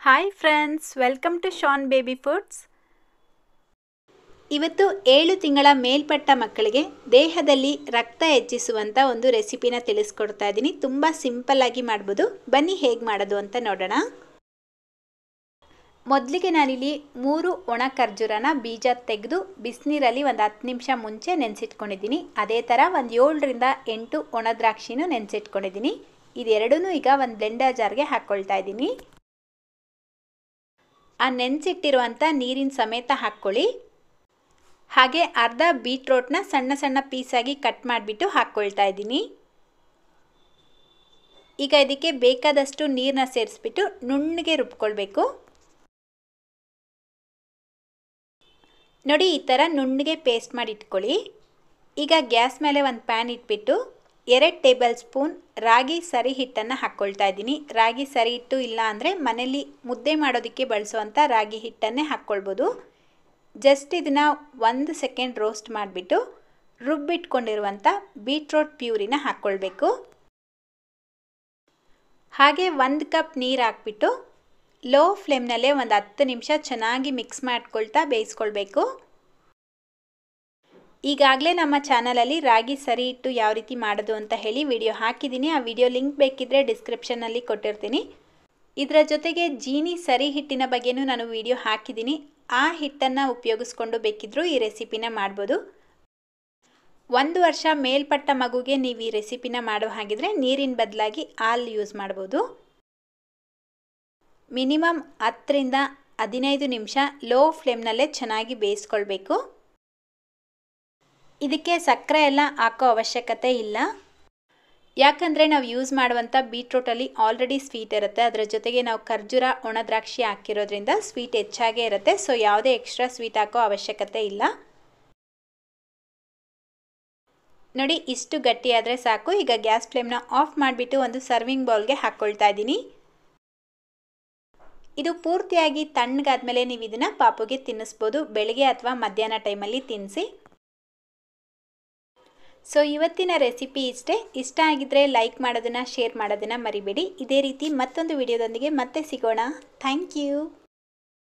hi friends welcome to Shaan baby foods ಇವತ್ತು ಏಳು ತಿಂಗಳ ಮೇಲ್ಪಟ್ಟ ಮಕ್ಕಳಿಗೆ ದೇಹದಲ್ಲಿ ರಕ್ತ ಹೆಚ್ಚಿಸುವಂಥ ಒಂದು ರೆಸಿಪಿನ ತಿಳಿಸ್ಕೊಡ್ತಾ ಇದ್ದೀನಿ ತುಂಬ ಸಿಂಪಲ್ಲಾಗಿ ಮಾಡ್ಬೋದು ಬನ್ನಿ ಹೇಗೆ ಮಾಡೋದು ಅಂತ ನೋಡೋಣ ಮೊದಲಿಗೆ ನಾನಿಲ್ಲಿ ಮೂರು ಒಣ ಖರ್ಜೂರನ ಬೀಜ ತೆಗೆದು ಬಿಸಿನೀರಲ್ಲಿ ಒಂದು ಹತ್ತು ನಿಮಿಷ ಮುಂಚೆ ನೆನೆಸಿಟ್ಕೊಂಡಿದ್ದೀನಿ ಅದೇ ಥರ ಒಂದು ಏಳರಿಂದ ಎಂಟು ಒಣ ದ್ರಾಕ್ಷಿನೂ ನೆನೆಸಿಟ್ಕೊಂಡಿದ್ದೀನಿ ಇದೆರಡೂ ಈಗ ಒಂದು ಬ್ಲೆಂಡರ್ ಜಾರ್ಗೆ ಹಾಕ್ಕೊಳ್ತಾ ಇದ್ದೀನಿ ಆ ನೆನೆಸಿಟ್ಟಿರುವಂಥ ನೀರಿನ ಸಮೇತ ಹಾಕ್ಕೊಳ್ಳಿ ಹಾಗೆ ಅರ್ಧ ಬೀಟ್ರೋಟ್ನ ಸಣ್ಣ ಸಣ್ಣ ಪೀಸಾಗಿ ಕಟ್ ಮಾಡಿಬಿಟ್ಟು ಹಾಕ್ಕೊಳ್ತಾ ಇದ್ದೀನಿ ಈಗ ಇದಕ್ಕೆ ಬೇಕಾದಷ್ಟು ನೀರನ್ನ ಸೇರಿಸ್ಬಿಟ್ಟು ನುಣ್ಣಗೆ ರುಬ್ಕೊಳ್ಬೇಕು ನೋಡಿ ಈ ಥರ ನುಣ್ಣಗೆ ಪೇಸ್ಟ್ ಮಾಡಿ ಇಟ್ಕೊಳ್ಳಿ ಈಗ ಗ್ಯಾಸ್ ಮೇಲೆ ಒಂದು ಪ್ಯಾನ್ ಇಟ್ಬಿಟ್ಟು ಎರಡು ಟೇಬಲ್ ಸ್ಪೂನ್ ರಾಗಿ ಸರಿ ಹಿಟ್ಟನ್ನು ಹಾಕ್ಕೊಳ್ತಾ ಇದ್ದೀನಿ ರಾಗಿ ಸರಿ ಹಿಟ್ಟು ಇಲ್ಲ ಅಂದರೆ ಮನೇಲಿ ಮುದ್ದೆ ಮಾಡೋದಕ್ಕೆ ಬಳಸುವಂಥ ರಾಗಿ ಹಿಟ್ಟನ್ನೇ ಹಾಕ್ಕೊಳ್ಬೋದು ಜಸ್ಟ್ ಇದನ್ನು ಒಂದು ಸೆಕೆಂಡ್ ರೋಸ್ಟ್ ಮಾಡಿಬಿಟ್ಟು ರುಬ್ಬಿಟ್ಕೊಂಡಿರುವಂಥ ಬೀಟ್ರೋಟ್ ಪ್ಯೂರಿನ ಹಾಕ್ಕೊಳ್ಬೇಕು ಹಾಗೆ ಒಂದು ಕಪ್ ನೀರು ಹಾಕ್ಬಿಟ್ಟು ಲೋ ಫ್ಲೇಮ್ನಲ್ಲೇ ಒಂದು ಹತ್ತು ನಿಮಿಷ ಚೆನ್ನಾಗಿ ಮಿಕ್ಸ್ ಮಾಡ್ಕೊಳ್ತಾ ಬೇಯಿಸ್ಕೊಳ್ಬೇಕು ಈಗಾಗಲೇ ನಮ್ಮ ಚಾನಲಲ್ಲಿ ರಾಗಿ ಸರಿ ಇಟ್ಟು ಯಾವ ರೀತಿ ಮಾಡೋದು ಅಂತ ಹೇಳಿ ವಿಡಿಯೋ ಹಾಕಿದ್ದೀನಿ ಆ ವಿಡಿಯೋ ಲಿಂಕ್ ಬೇಕಿದ್ದರೆ ಡಿಸ್ಕ್ರಿಪ್ಷನ್ನಲ್ಲಿ ಕೊಟ್ಟಿರ್ತೀನಿ ಇದರ ಜೊತೆಗೆ ಜೀನಿ ಸರಿ ಹಿಟ್ಟಿನ ಬಗ್ಗೆನೂ ನಾನು ವಿಡಿಯೋ ಹಾಕಿದ್ದೀನಿ ಆ ಹಿಟ್ಟನ್ನು ಉಪಯೋಗಿಸ್ಕೊಂಡು ಬೇಕಿದ್ದರೂ ಈ ರೆಸಿಪಿನ ಮಾಡ್ಬೋದು ಒಂದು ವರ್ಷ ಮೇಲ್ಪಟ್ಟ ಮಗುಗೆ ನೀವು ಈ ರೆಸಿಪಿನ ಮಾಡೋ ಹಾಗಿದ್ರೆ ನೀರಿನ ಬದಲಾಗಿ ಹಾಲು ಯೂಸ್ ಮಾಡ್ಬೋದು ಮಿನಿಮಮ್ ಹತ್ತರಿಂದ ಹದಿನೈದು ನಿಮಿಷ ಲೋ ಫ್ಲೇಮ್ನಲ್ಲೇ ಚೆನ್ನಾಗಿ ಬೇಯಿಸ್ಕೊಳ್ಬೇಕು ಇದಕ್ಕೆ ಸಕ್ಕರೆ ಎಲ್ಲ ಹಾಕೋ ಅವಶ್ಯಕತೆ ಇಲ್ಲ ಯಾಕಂದರೆ ನಾವು ಯೂಸ್ ಮಾಡುವಂಥ ಬೀಟ್ರೂಟಲ್ಲಿ ಆಲ್ರೆಡಿ ಸ್ವೀಟ್ ಇರುತ್ತೆ ಅದರ ಜೊತೆಗೆ ನಾವು ಖರ್ಜೂರ ಒಣ ದ್ರಾಕ್ಷಿ ಹಾಕಿರೋದ್ರಿಂದ ಸ್ವೀಟ್ ಹೆಚ್ಚಾಗೇ ಇರುತ್ತೆ ಸೊ ಯಾವುದೇ ಎಕ್ಸ್ಟ್ರಾ ಸ್ವೀಟ್ ಹಾಕೋ ಅವಶ್ಯಕತೆ ಇಲ್ಲ ನೋಡಿ ಇಷ್ಟು ಗಟ್ಟಿಯಾದರೆ ಸಾಕು ಈಗ ಗ್ಯಾಸ್ ಫ್ಲೇಮ್ನ ಆಫ್ ಮಾಡಿಬಿಟ್ಟು ಒಂದು ಸರ್ವಿಂಗ್ ಬೌಲ್ಗೆ ಹಾಕ್ಕೊಳ್ತಾ ಇದ್ದೀನಿ ಇದು ಪೂರ್ತಿಯಾಗಿ ತಣ್ಣಗಾದ್ಮೇಲೆ ನೀವು ಇದನ್ನು ಪಾಪುಗೆ ತಿನ್ನಿಸ್ಬೋದು ಬೆಳಗ್ಗೆ ಅಥವಾ ಮಧ್ಯಾಹ್ನ ಟೈಮಲ್ಲಿ ತಿನ್ನಿಸಿ ಸೊ ಇವತ್ತಿನ ರೆಸಿಪಿ ಇಷ್ಟೇ ಇಷ್ಟ ಆಗಿದ್ದರೆ ಲೈಕ್ ಮಾಡೋದನ್ನು ಶೇರ್ ಮಾಡೋದನ್ನು ಮರಿಬೇಡಿ ಇದೇ ರೀತಿ ಮತ್ತೊಂದು ವಿಡಿಯೋದೊಂದಿಗೆ ಮತ್ತೆ ಸಿಗೋಣ ಥ್ಯಾಂಕ್ ಯು